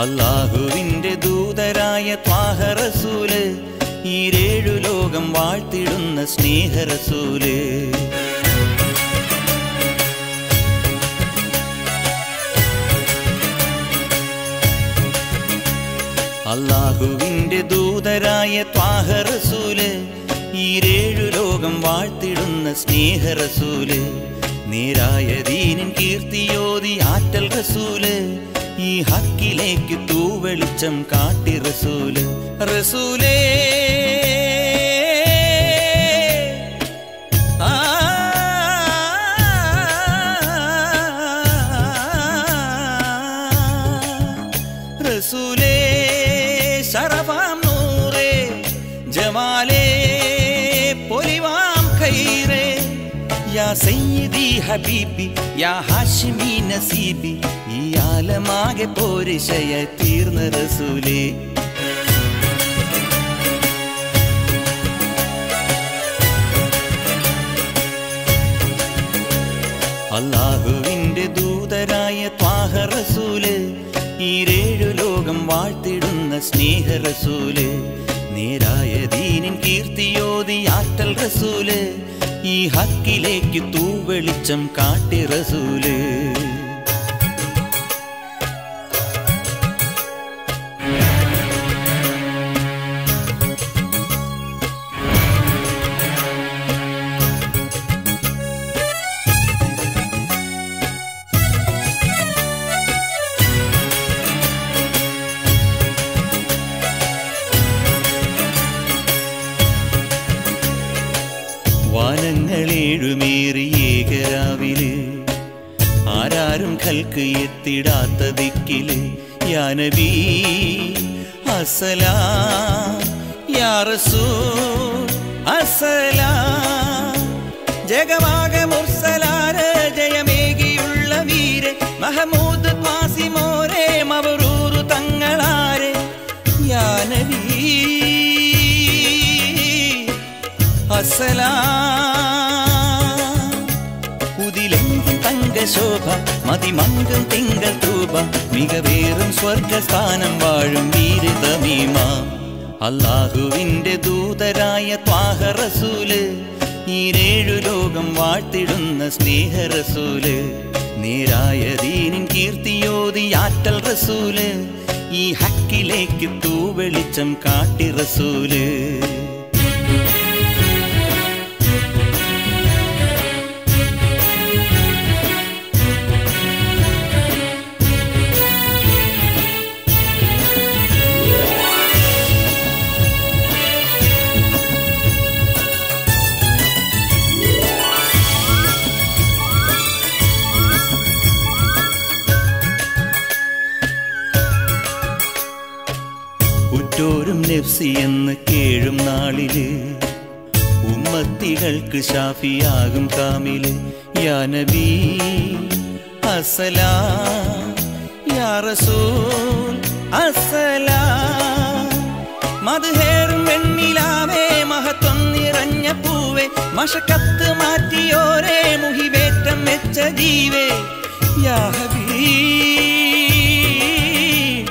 അള്ളാഹുവിന്റെ ദൂതരായ ത്വാഹ റസൂല് ഈരേഴു ലോകം വാഴ്ത്തിടുന്ന സ്നേഹ റസൂല് അള്ളാഹുവിന്റെ ദൂതരായ ത്വാഹ റസൂല് ഈരേഴു ലോകം വാഴ്ത്തിടുന്ന സ്നേഹ റസൂല് നേരായ ദീനിൻ കീർത്തിയോതി ആറ്റൽ റസൂല് ഈ ഹക്കിലേക്ക് തൂവെളിച്ചം കാട്ടി റസൂല് റസൂലേ ആ റസൂലേ ശരഫാം നൂറേ ജമാലേ പൊലിവാം ഖൈറേ യാ സയ്യിദി ഹബീബി യാ ഹാഷിമി നസീബി ഈ ആലമാകെ പോരിശയ തീർന്ന റസൂലേ അള്ളാഹുവിന്റെ ദൂതരായ ത്വാഹ റസൂല് ഈരേഴു ലോകം വാഴ്ത്തിടുന്ന സ്നേഹ റസൂല് നേരായ ദീനിൻ കീർത്തിയോതി ആറ്റൽ റസൂല് ഈ ഹക്കിലേക്ക് തൂവെളിച്ചം കാട്ടി റസൂല് വാനങ്ങളേഴുമേറി ഏകരാവില് ആരാരും കൽക്ക് എത്തിടാത്ത ദിക്കില് യാനബീ അസലാ യാ റസൂൽ അസലാ ജഗമാക മുർസലാര ജയമേകിയുള്ള വീര് മഹമൂദ് ത്വാസിമോരെ മവറൂറു തങ്ങളാരെ യാനബീ അസലാം ഉതിലെങ്കും തങ്കശോഭ മതിമങ്കും തിങ്കൾ തൂപ മികവേറും സ്വർഗസ്ഥാനം വാഴും വീരതമീമ അള്ളാഹുവിന്റെ ദൂതരായ ത്വാഹ റസൂല് ഈരേഴു ലോകം വാഴ്ത്തിടുന്ന സ്നേഹ റസൂല് നേരായ ദീനിൻ കീർത്തിയോതി ആറ്റൽ റസൂല് ഈ ഹക്കിലേക്ക് തൂവെളിച്ചം കാട്ടി റസൂല് ഉറ്റോരും നെഫ്സി എന്ന് കേഴും നാളില് ഉമ്മത്തികൾക്ക് ഷാഫിയാകും കാമില് യാ നബി അസലാ യാ റസൂൽ അസലാ മധുഹേറും വെണ്ണിലാവേ മഹത്വം നിറഞ്ഞ പൂവേ മഷക്കത്ത് മാറ്റിയോരേ മുഹിവേറ്റം വെച്ച ജീവേ യാ ഹബീബ്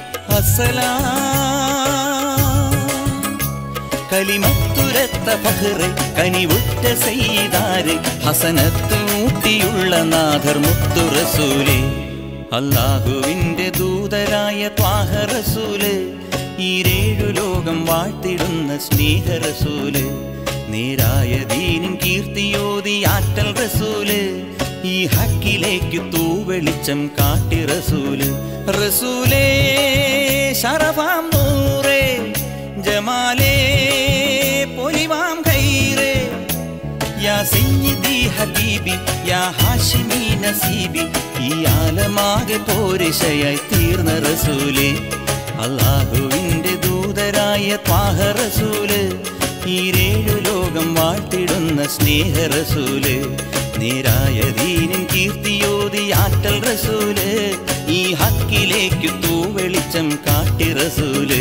അസലാം കലിമത്തുരത്ത ഫഹ്റ് കനിവുറ്റ സയ്യിദാര് ഹസനത്ത് ഊട്ടിയുള്ള നാഥർ മുത്തു റസൂല് അള്ളാഹുവിന്റെ ദൂതരായ ത്വാഹ റസൂല് ഈരേഴു ലോകം വാഴ്ത്തിടുന്ന സ്നേഹ റസൂല് നേരായ ദീനിൻ കീർത്തിയോതി ആറ്റൽ റസൂല് ഈ ഹക്കിലേക്ക് തൂവെളിച്ചം കാട്ടി റസൂല് റസൂലേ ശരഫാം നൂറേ ജമാലേ പൊലിവാം ഖൈറേ യാ സയ്യിദി ഹബീബി യാ ഹാഷിമി നസീബി ഈ ആലമാകെ പോരിശയായി തീർന്ന റസൂലേ അള്ളാഹുവിന്റെ ദൂതരായ ത്വാഹ റസൂല് ഈരേഴു ലോകം വാഴ്ത്തിടുന്ന സ്നേഹ റസൂല് നേരായ ദീനിൻ കീർത്തിയോതി ആറ്റൽ റസൂല് ഈ ഹക്കിലേക്ക് തൂവെളിച്ചം കാട്ടി റസൂല്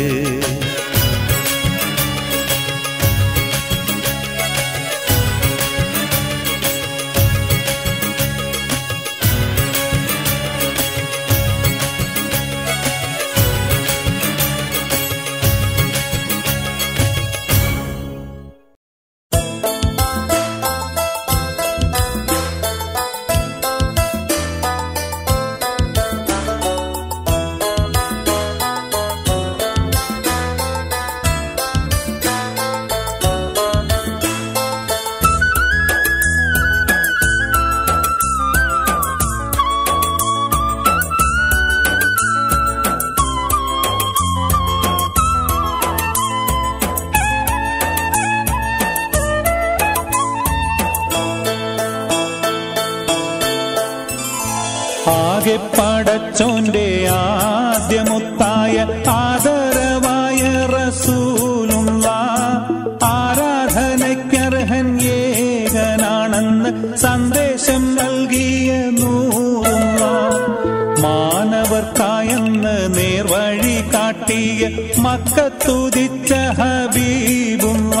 ആകെ പടച്ചോന്റെ ആദ്യമുത്തായ ആദരവായ റസൂലുള്ള ആരാധനയ്ക്കർഹൻ ഏകനാണെന്ന് സന്ദേശം നൽകിയ നൂറുള്ള മാനവർക്കായെന്ന് നേർവഴി കാട്ടിയ മക്കത്തുതിച്ച ഹബീബുള്ള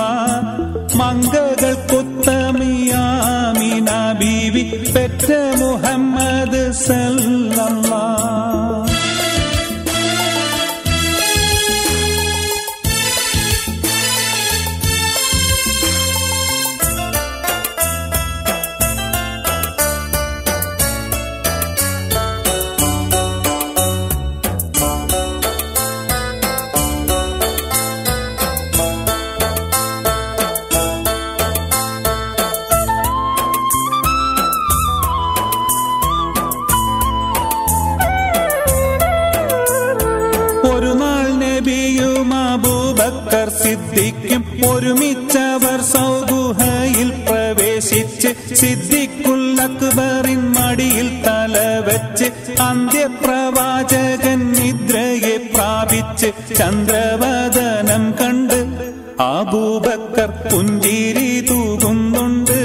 മംഗകൾക്കുത്തമിയാമിന ബീവി പെറ്റ മുഹമ്മദ് സല്ലല്ലാ ഒരു നാൾ നബിയും അബൂബക്കർ സിദ്ദിഖും ഒരുമിച്ചവർ സൗഗുഹയിൽ പ്രവേശിച്ച് സിദ്ദിഖുൽ അക്ബറിൻ മടിയിൽ തലവെച്ച് അന്ത്യപ്രവാചകൻ നിദ്രയെ പ്രാപിച്ച് ചന്ദ്രവദനം കണ്ട് അബൂബക്കർ പുഞ്ചിരി തൂകുന്നുണ്ട്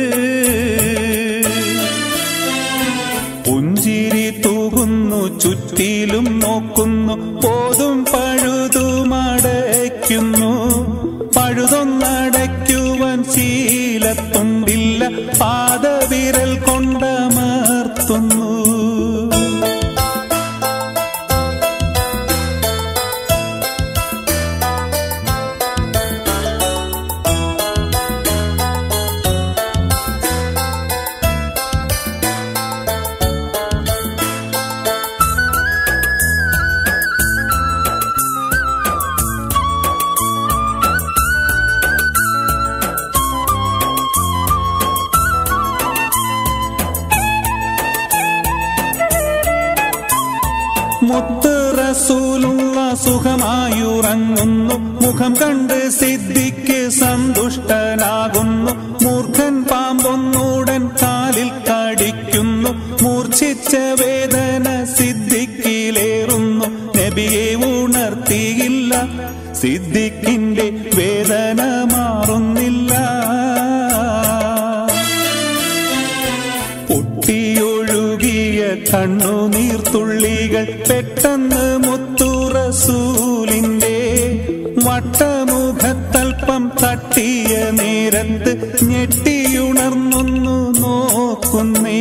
പുഞ്ചിരി തൂകുന്നു ചുറ്റിലും നോക്കുന്നു പോതും പഴുതുമടയ്ക്കുന്നു പഴുതൊന്നടയ്ക്കുവാൻ ശീലത്തുണ്ടില്ല പാദവിരൽ കൊണ്ടമർത്തുന്നു മുത്ത് റസൂലുള്ള സുഖമായുറങ്ങുന്നു മുഖം കണ്ട് സിദ്ധിക്ക് സന്തുഷ്ടനാകുന്നു മൂർഖൻ പാമ്പൊന്നൂടൻ കാലിൽ കടിക്കുന്നു മൂർച്ഛിച്ച വേദന സിദ്ധിക്കിലേറുന്നു നബിയെ ഉണർത്തിയില്ല സിദ്ധിക്കിന്റെ വേദന മാറുന്നില്ല പൊട്ടിയൊഴുകിയ കണ്ണുനീർത്തുള്ളികൾ പെട്ടെന്ന് മുത്തുറസൂലിന്റെ വട്ടമുഖത്തൽപ്പം തട്ടിയ നേരത്ത് ഞെട്ടിയുണർന്നൊന്നു നോക്കുന്നേ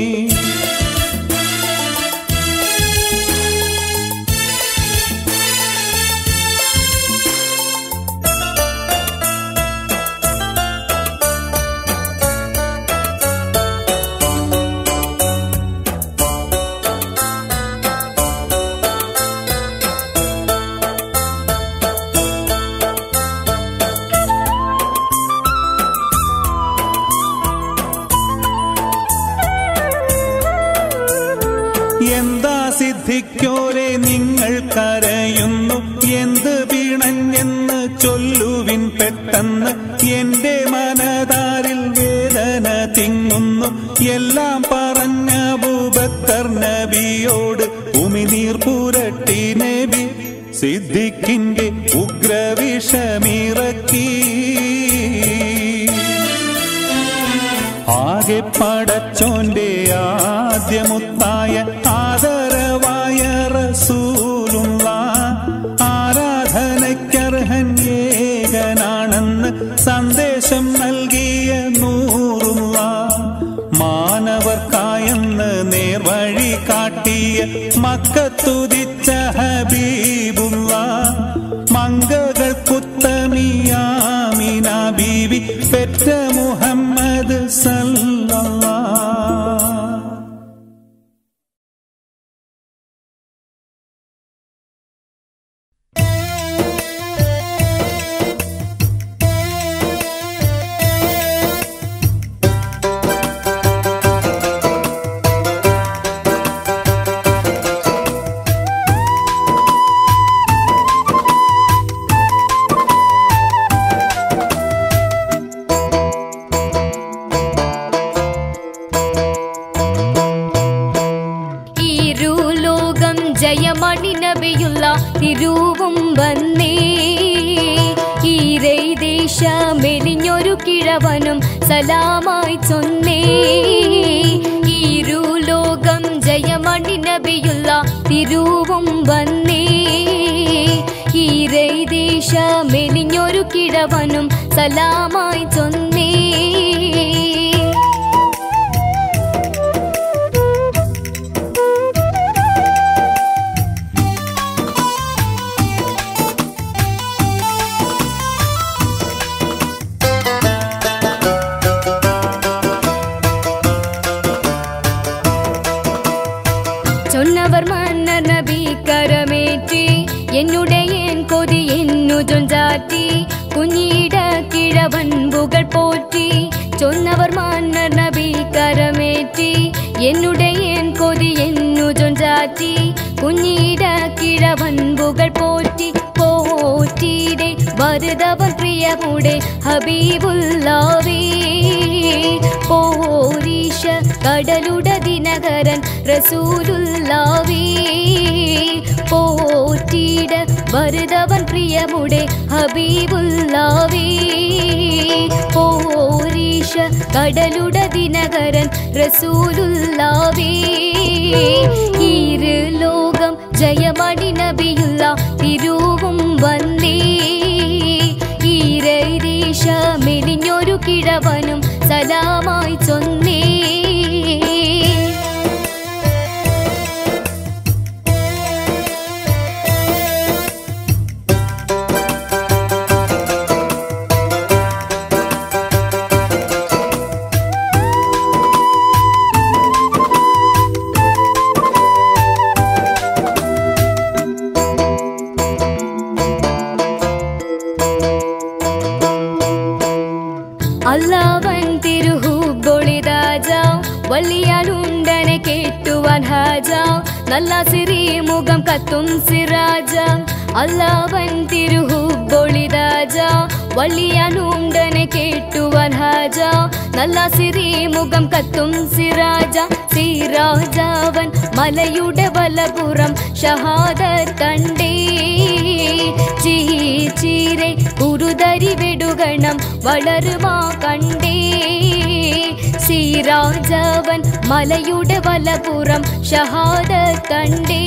എന്താ സിദ്ധിക്കോരെ നിങ്ങൾ കരയുന്നു എന്ത് പിണഞ്ഞെന്ന് ചൊല്ലുവിൻ പെട്ടെന്ന് എന്റെ മനതാരിൽ വേദന തിങ്ങുന്നു എല്ലാം പറഞ്ഞ ബൂബക്കർ നബിയോട് ഉമിനീർ പുരട്ടി നബി സിദ്ധിക്കിന്റെ ഉഗ്രവിഷമിറക്കി ആകെ പടച്ചോന്റെ ആദ്യമുത്തായ ആദരവായ റസൂലുള്ള ആരാധനയ്ക്കർഹൻ ഏകനാണെന്ന് സന്ദേശം നൽകിയ നൂറുള്ള മാനവർക്കായെന്ന് നേർവഴി കാട്ടിയ മക്കത്തുതിച്ച ഹബീബുള്ള മംഗകൾക്കുത്തമിയാമിന ബീവി പെറ്റ മുഹമ്മദ് സല്ലല്ലാ മെലിഞ്ഞൊരു കിഴവനും സലാമായി ചൊന്നേ ഇരുലോകം ജയമണി നബിയുള്ള തിരുവും വന്നേ ഈരൈദേശ മെലിഞ്ഞൊരു കിഴവനും സലാമായി ചൊന്നേ சொன்னவர் மன்னர் நபி கரமேற்றி என்னுடைய கொதி என்னு ஜொஞ்சாற்றி குഞ്ഞിട കിഴവൻ പുകൾ പോറ്റി ചൊന്നവർ മന്നർ നബി കരമേറ്റി എന്നുடைய കൊതി എന്നു ജൊഞ്ചാറ്റി കുഞ്ഞിട കിഴവൻ പുകൾ പോറ്റി പോറ്റിയുടെ വരുതവൻ പ്രിയമുടെ ഹബീബുല്ലാവേ പോരീഷ കടലുട ദിനകരൻ റസൂലുല്ലാവേ പോറ്റിയിട വരുതവൻ പ്രിയമുടെ ഹബീബുല്ലാവേ പോരീഷ കടലുട ദിനകരൻ റസൂലുല്ലാവേ ഇരു ലോകം ജയമണി നബിയുള്ള തിരുവും വന്നേ ഈരൈദേശ മെലിഞ്ഞൊരു കിഴവനും സലാമായി ചൊന്നേ അല്ലാവൻ തിരുഹുബൊളിതാജ വള്ളിയാലുണ്ടനെ കേട്ടുവാൻ ഹാജ നല്ല സിറി മുഖം കത്തും സിറാജ അല്ലാവൻ തിരുഹുബൊളിതാജ വള്ളിയാലുണ്ടനെ കേട്ടുവാൻ ഹാജ നല്ല സിറി മുഖം കത്തും സിറാജ സിറാജാവൻ മലയുടെ വലപുറം ഷഹാദ കണ്ടേ ചീരെ കുരുതരി വിടുകണം വളരുമാ കണ്ടേ ശ്രീരാജവൻ മലയുടെ വലപുറം ഷഹാദ കണ്ടേ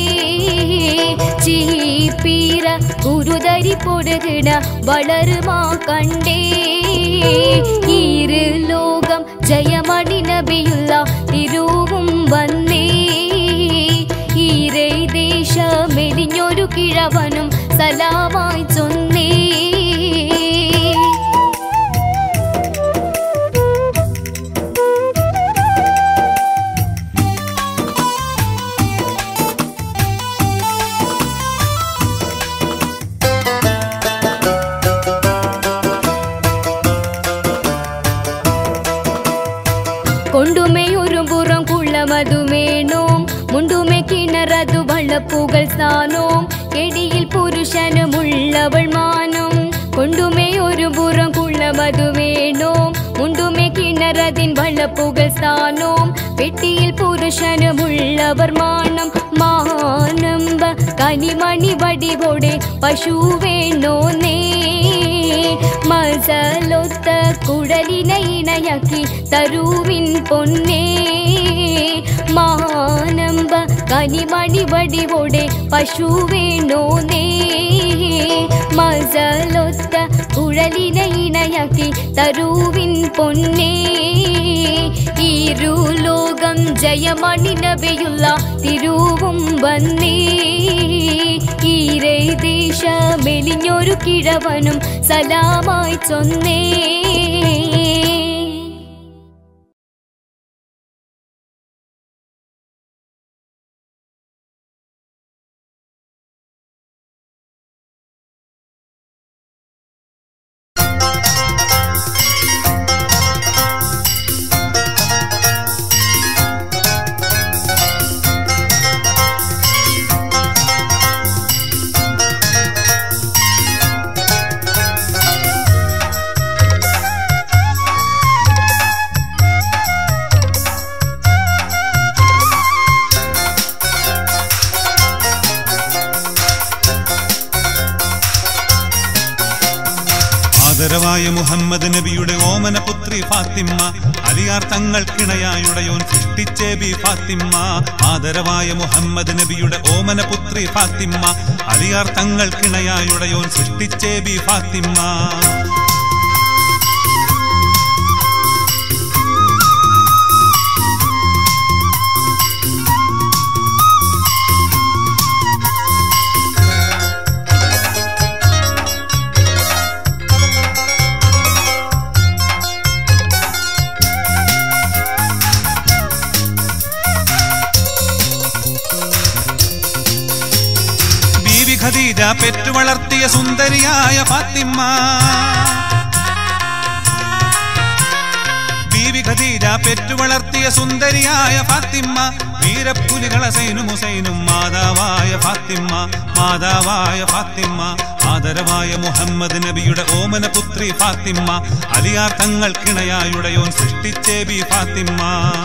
ചീപ്പീര കുരുതരി പൊടുകിട വളരുമാ കണ്ടേ ഇരു ലോകം ജയമണി നബിയുള്ള തിരുവും വന്നേ ഈരൈ ദേശ മെലിഞ്ഞൊരു കിഴവനും സലാമായി ചൊന്നേ കൊണ്ടുമേ ഒരു പുറം കുള്ളമതുമേണോം മുണ്ടുമേ കിണറതു വള്ളപ്പുകൾ സ്ഥാനോം എടിയിൽ പുരുഷനുമുള്ളവൾ മാനം കൊണ്ടുമേ ഒരു പുറം കുള്ളമതുമേണോം മുണ്ടുമേ കിണറതിൻ വള്ളപ്പുകൾ സ്ഥാനോം പെട്ടിയിൽ പുരുഷനുമുള്ളവർ മാനം മാനമ്പ കനിമണി വടിവോടെ പശു വേണോ നേ മസലൊത്ത കുടലിനെ ഇണയാക്കി തരുവിൻ പൊന്നേ മാനമ്പ കനിമണി വടിവോടെ പശു വേണോ നേ മസലൊത്ത കുഴലിനെ ഇണയാക്കി തരുവിൻ പൊന്നേ ഇരു ലോകം ജയമണി നബിയുള്ള തിരുവും വന്നേ ഈരൈ ദേശ മെലിഞ്ഞൊരു കിഴവനും സലാമായി ചൊന്നേ മുഹമ്മദ് നബിയുടെ ഓമന പുത്രി ഫാത്തിമ്മ അലിയാർ തങ്ങൾക്കിണയായുടയോൻ സൃഷ്ടിച്ചേ ബി ഫാത്തിമ്മ ആദരവായ മുഹമ്മദ് നബിയുടെ ഓമന പുത്രി ഫാത്തിമ്മ അലിയാർ തങ്ങൾക്കിണയായുടയോൻ സൃഷ്ടിച്ചേ ബി ഫാത്തിമ്മ ബീവി ഖദീജ പെറ്റു വളർത്തിയ സുന്ദരിയായ ഫാത്തിമ്മ ബീവി ഖദീജ പെറ്റു വളർത്തിയ സുന്ദരിയായ ഫാത്തിമ്മ വീരപ്പുലികള സൈനും ഹുസൈനും മാതാവായ ഫാത്തിമ്മ മാതാവായ ഫാത്തിമ്മ ആദരവായ മുഹമ്മദ് നബിയുടെ ഓമന പുത്രി ഫാത്തിമ്മ അലിയാർ തങ്ങൾക്കിണയായുടയോൻ സൃഷ്ടിച്ചേ ബി ഫാത്തിമ്മ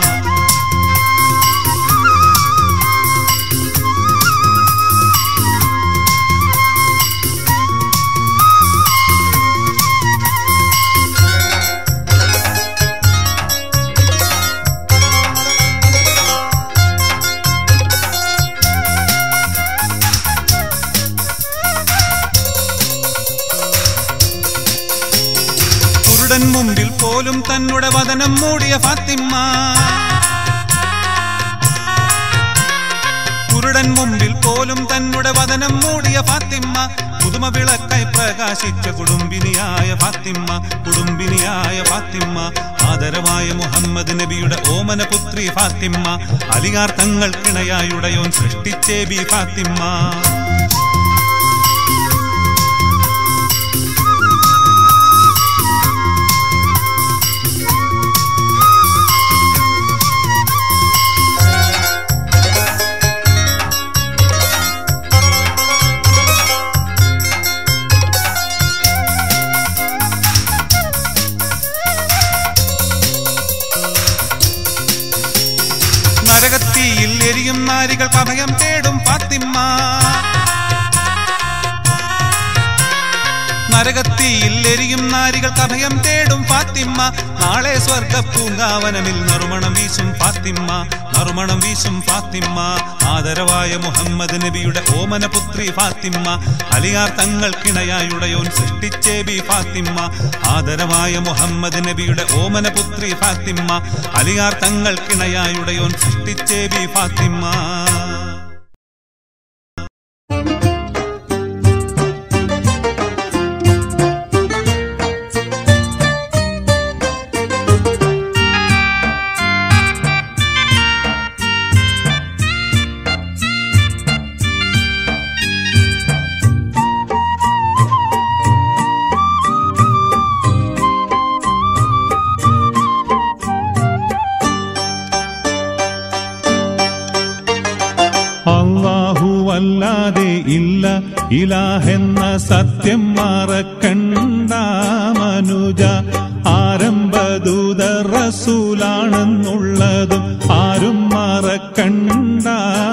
കുരുടൻ മുമ്പിൽ പോലും തന്നുടെ വതനം മൂടിയ ഫാത്തിമ്മ കുരുടൻ മുമ്പിൽ പോലും തന്നുടെ വതനം മൂടിയ ഫാത്തിമ്മ പുതുമ വിളക്കായി പ്രകാശിച്ച കുടുംബിനിയായ ഫാത്തിമ്മ കുടുംബിനിയായ ഫാത്തിമ്മ ആദരവായ മുഹമ്മദ് നബിയുടെ ഓമന പുത്രി ഫാത്തിമ്മ അലിയാർ തങ്ങൾക്കിണയായുടയോൻ സൃഷ്ടിച്ചേ ബി ഫാത്തിമ്മ നരകത്തിയിൽ എരിയും നാരികൾക്ക് അഭയം തേടും ഫാത്തിമ്മ നരകത്തിയിൽ എരിയും നാരികൾക്ക് അഭയം തേടും ഫാത്തിമ്മ നാളെ സ്വർഗ പൂങ്കാവനമിൽ നറുമണം വീശും ഫാത്തിമ്മ നറുമണം വീശും ഫാത്തിമ്മ ആദരവായ മുഹമ്മദ് നബിയുടെ ഓമന പുത്രി ഫാത്തിമ്മ അലിയാർ തങ്ങൾക്കിണയായുടയോൻ സൃഷ്ടിച്ചേ ബി ഫാത്തിമ്മ ആദരവായ മുഹമ്മദ് നബിയുടെ ഓമന പുത്രി ഫാത്തിമ്മ അലിയാർ തങ്ങൾക്കിണയായുടയോൻ സൃഷ്ടിച്ചേ ബി ഫാത്തിമ്മ അല്ലാഹുവല്ലാതെ ഇല്ല ഇലാഹെന്ന സത്യം മറക്കണ്ട മനുജ ആരംഭദൂത റസൂലാണെന്നുള്ളതും ആരും മറക്കണ്ട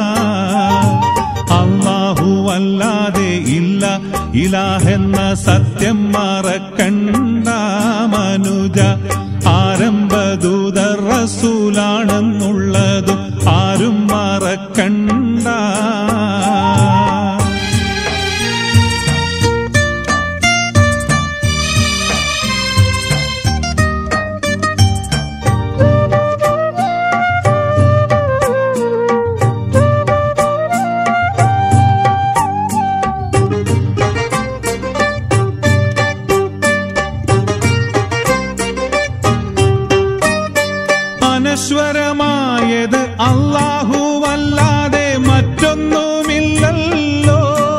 അല്ലാഹുവല്ലാതെ ഇല്ല ഇലാഹെന്ന സത്യം മറക്കണ്ട മനുജ ആരംഭദൂത റസൂലാണെന്നുള്ളതും ആരും മറക്കണ്ട അനശ്വരമായത് അല്ലാഹുവല്ലാതെ മറ്റൊന്നുമില്ലല്ലോ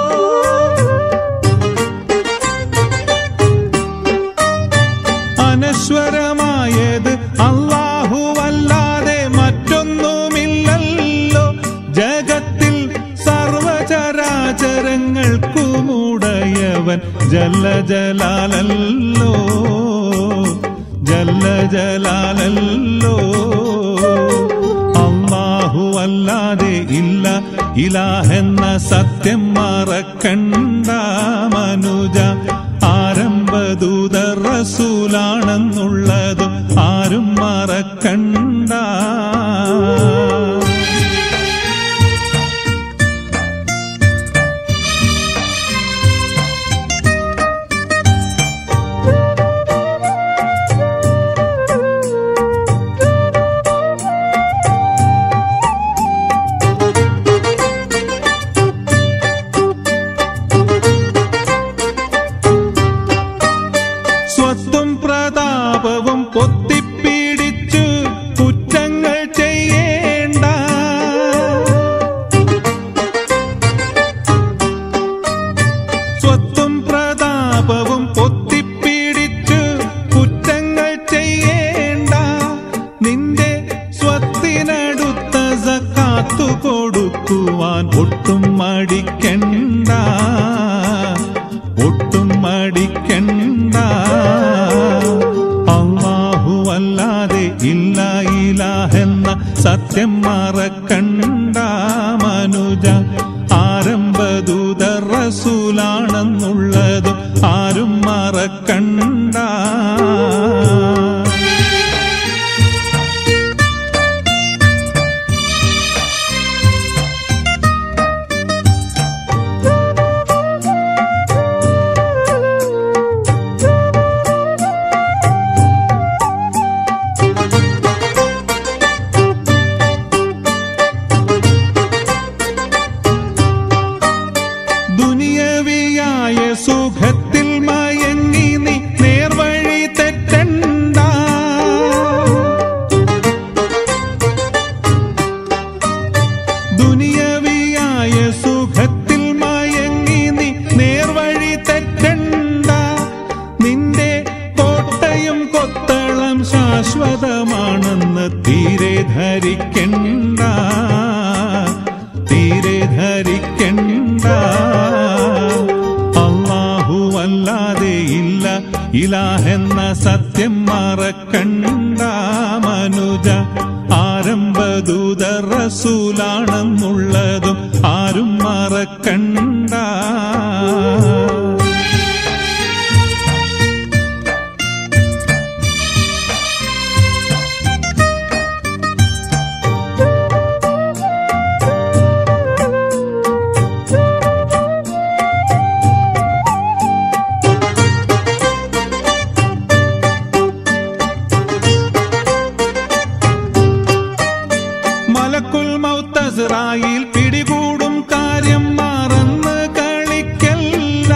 അനശ്വരമായത് അല്ലാഹുവല്ലാതെ മറ്റൊന്നുമില്ലല്ലോ ജഗത്തിൽ സർവചരാചരങ്ങൾക്കുമുടയവൻ ജല്ല ജലാലല്ലോ ജല്ല ജലാലല്ലോ അള്ളാഹു അല്ലാതെ ഇല്ല ഇലാഹെന്ന സത്യം മറക്കണ്ട മനുജ ആരംഭദൂത റസൂലാണെന്നുള്ളതും ആരും മറക്കണ്ട സ്വത്തും പ്രതാപവും പൊത്തിപ്പിടിച്ചു കുറ്റങ്ങൾ ചെയ്യേണ്ട സ്വത്തും പ്രതാപവും പൊത്തിപ്പിടിച്ചു കുറ്റങ്ങൾ ചെയ്യേണ്ട നിന്റെ സ്വത്തിനടുത്ത സക്കാത്തു കൊടുക്കുവാൻ ഒട്ടും മടിക്കണ്ട ഒട്ടും മടിക്കണ്ട അള്ളാഹു അല്ലാതെ ഇല്ല ഇലാഹെന്ന സത്യം മറക്കണ്ട മനുജ ആരംഭദൂത റസൂലാണെന്നുള്ളതും ആരും മറക്കണ്ട ദുനിയവിയായ സുഖത്തിൽ മയങ്ങി നീ നേർവഴി തെറ്റണ്ട ദുനിയവിയായ സുഖത്തിൽ മയങ്ങി നീ നേർവഴി തെറ്റണ്ട നിന്റെ കോട്ടയും കൊത്തളം ശാശ്വതമാണെന്ന് തീരെ ധരിക്കണ്ട തീരെ ധരിക്കണ്ട അള്ളാഹു അല്ലാതെ ഇല്ല ഇലാഹെന്ന സത്യം മറക്കണ്ട മനുജ ആരംഭദൂത റസൂലാണെന്നുള്ളതും ആരും മറക്കണ്ട മലക്കുൽ മൗത്തസ്രായിൽ പിടികൂടും കാര്യം മറന്ന് കളിക്കല്ല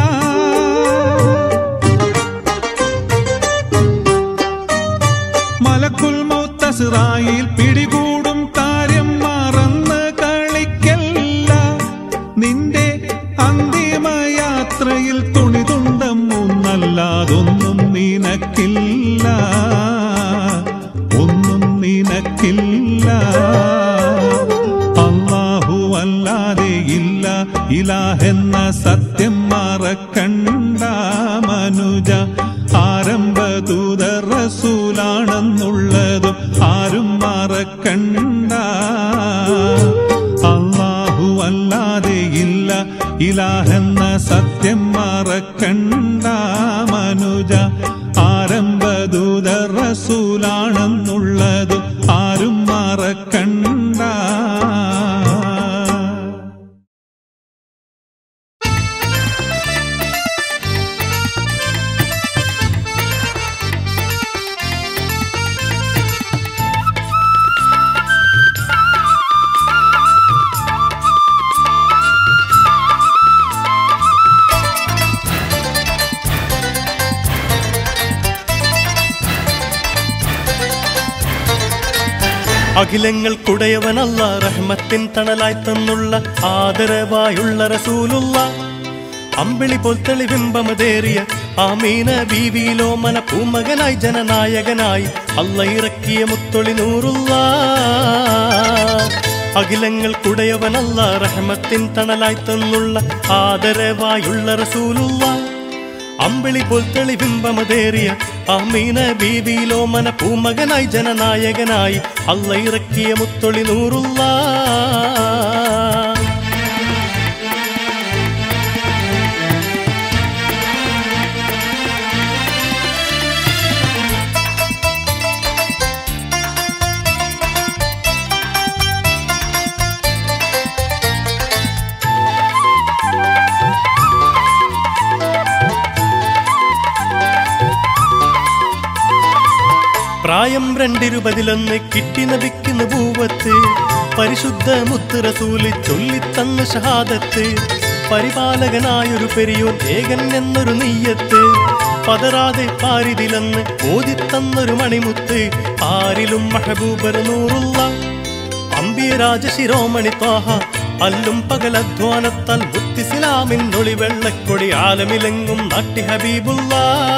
മലക്കുൽ മൗത്തസ്രായിൽ പിടികൂടും കാര്യം മറന്ന് കളിക്കല്ല നിന്റെ അന്തിമയാത്രയിൽ തുണിതുണ്ടം ഒന്നല്ലാതൊന്നും നിനക്കില്ല ഒന്നും നിനക്കില്ല അള്ളാഹു അല്ലാതെ ഇല്ല ഇലാഹെന്ന സത്യം മറക്കണ്ട മനുജ ആരംഭദൂത റസൂലാണെന്നുള്ളതും ആരും മറക്കണ്ട അള്ളാഹു അല്ലാതെ ഇല്ല ഇലാഹെന്ന സത്യം മറക്കണ്ട മനുജ ആരംഭദൂത റസൂലാണെന്നുള്ളതും ആരും മറക്കണ്ട അഖിലങ്ങൾക്കുടയവനല്ല റഹ്മത്തിൻ തണലായി തന്നുള്ള ആദരവായുള്ള റസൂലുള്ള അമ്പിളി പോൽ തെളിവിമ്പമതേറിയ ആമീന ബീവിയിലോ മന പൂമകനായി ജനനായകനായി അല്ല ഇറക്കിയ മുത്തൊളി നൂറുള്ള അഖിലങ്ങൾക്കുടയവനല്ല റഹ്മത്തിൻ തണലായി തന്നുള്ള ആദരവായുള്ള റസൂലുള്ള അമ്പിളി പോൽ തെളിബിംബമതേറിയ ആമീന ബീവിയിലോ മന പൂമകനായി ജനനായകനായി അല്ല ഇറക്കിയ മുത്തൊളി നൂറുള്ള പ്രായം രണ്ടിരുപതിലൊന്ന് കിട്ടി നബിക്കുന്ന പൂവത്ത് പരിശുദ്ധ മുത്ത് റസൂല് ചൊല്ലിത്തന്ന ഷഹാദത്ത് പരിപാലകനായൊരു പെരിയോൻ ഏകൻ എന്നൊരു നെയ്യത്ത് പതറാതെ പാരിതിലെന്ന് ഓതിത്തന്നൊരു മണിമുത്ത് ആരിലും മഹബൂബർ നൂറുള്ള അമ്പിയ രാജശിരോമണി ത്വാഹ അല്ലും പകലധ്വാനത്താൽ മുത്തിസിലാമിൻ ഒളി വെള്ളക്കൊടി ആലമിലെങ്ങും നാട്ടി ഹബീബുള്ള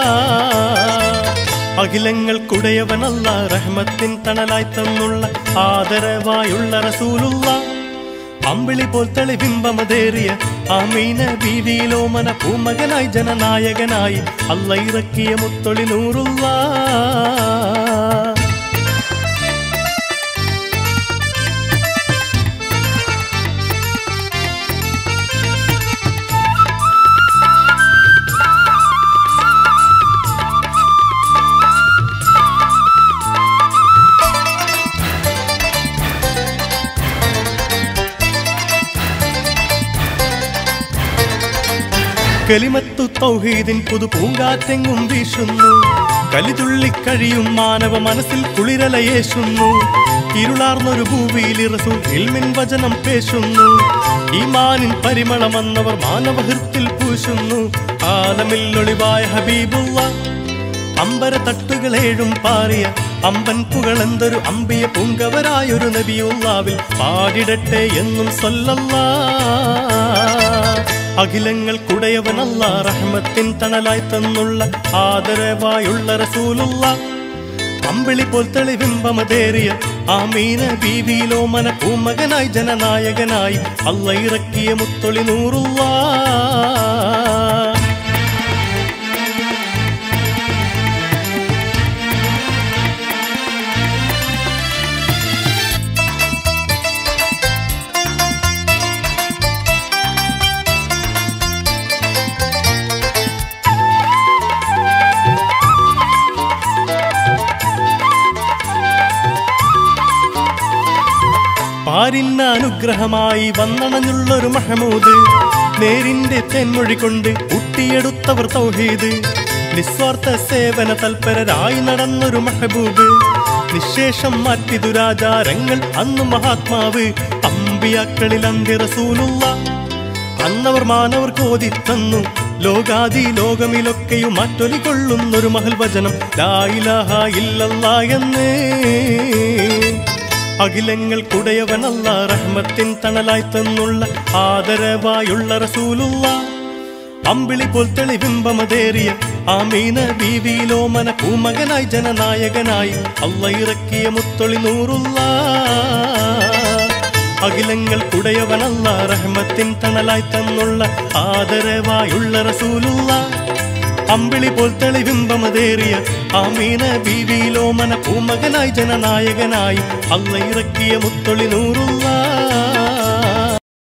അഖിലങ്ങൾക്കുടയവനല്ല റഹ്മത്തിൻ തണലായി തന്നുള്ള ആദരവായുള്ള റസൂലുള്ള അമ്പിളി പോൽ തെളിബിംബമതേറിയ ആമീന ബീവിയിലോ മന പൂമകനായി ജനനായകനായി അല്ല ഇറക്കിയ മുത്തൊളി നൂറുള്ള കലിമത്തു തൗഹീദിൻ പുതു പൂങ്കാറ്റെങ്ങും വീശുന്നു കലിതുള്ളിക്കഴിയും മാനവ മനസ്സിൽ കുളിരലയേശുന്നു ഇരുളാർന്നൊരു ഭൂവിയിൽ റസൂൽ ഇൽമിൻ വചനം പേശുന്നു ഈ മാനിൻ പരിമളമെന്നവർ മാനവഹൃത്തിൽ പൂശുന്നു ആലമിൽ ഒളിവായ ഹബീബുള്ള അമ്പര തട്ടുകളേഴും പാറിയ അമ്പൻ പുകളെന്തൊരു അമ്പിയ പുങ്കവരായൊരു നബിയുള്ളാവിൽ പാടിടട്ടെ എന്നും സല്ലല്ലാ അഖിലങ്ങൾക്കുടയവനല്ല റഹ്മത്തിൻ തണലായി തന്നുള്ള ആദരവായുള്ള റസൂലുള്ള അമ്പിളി പോൽ തെളിവിമ്പമതേറിയ ആമീന ബീവിയിലോ മന പൂമകനായി ജനനായകനായി അല്ല ഇറക്കിയ മുത്തൊളി നൂറുള്ള പാരിന്ന അനുഗ്രഹമായി വന്നണഞ്ഞുള്ളൊരു മഹമൂദ് നേരിന്റെ തെന്മൊഴി കൊണ്ട് ഊട്ടിയെടുത്തവർ തൗഹീദ് നിസ്വാർത്ഥ സേവന തൽപരരായി നടന്നൊരു മഹബൂബ് നിശേഷം മാറ്റി ദുരാചാരങ്ങൾ അന്ന് മഹാത്മാവ് അമ്പിയാക്കളിൽ അന്ത്യറസൂലുള്ള അന്നവർ മാനവർക്ക് ഓതിത്തന്നു ലോകാദി ലോകമിലൊക്കെയും മാറ്റൊലി കൊള്ളുന്നൊരു മഹൽ വചനം ലായിലാഹ ഇല്ലല്ലാ എന്ന് അഖിലങ്ങൾക്കുടയവനല്ല റഹ്മത്തിൻ തണലായി തന്നുള്ള ആദരവായുള്ള റസൂലുള്ള അമ്പിളി പോൽ തെളിബിംബമതേറിയ ആമീന ബീവിയിലോ മന പൂമകനായി ജനനായകനായി അല്ല ഇറക്കിയ മുത്തൊളി നൂറുള്ള അഖിലങ്ങൾക്കുടയവനല്ല റഹ്മത്തിൻ തണലായി തന്നുള്ള ആദരവായുള്ള റസൂലുള്ള അമ്പിളി പോൽ തെളിവിമ്പമതേറിയ ആമീന ബീവിയിലോ മന പൂമകനായി ജനനായകനായി അല്ല ഇറക്കിയ മുത്തൊളി നൂറുള്ള